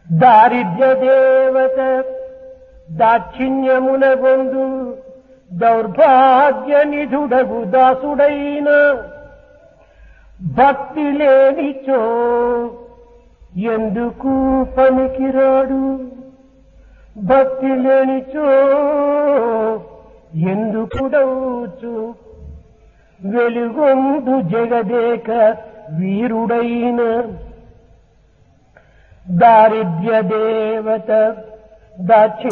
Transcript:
దారిద్ర్య దేవత దాక్షిణ్యమున గొందు దౌర్భాగ్య నిధుడగు దాసుడైన భక్తి లేనిచో ఎందుకు పనికిరాడు భక్తి లేనిచో ఎందుకుడవుచు వెలుగొందు జగదేక వీరుడైన దారిద్ర్య దేవత దాక్షి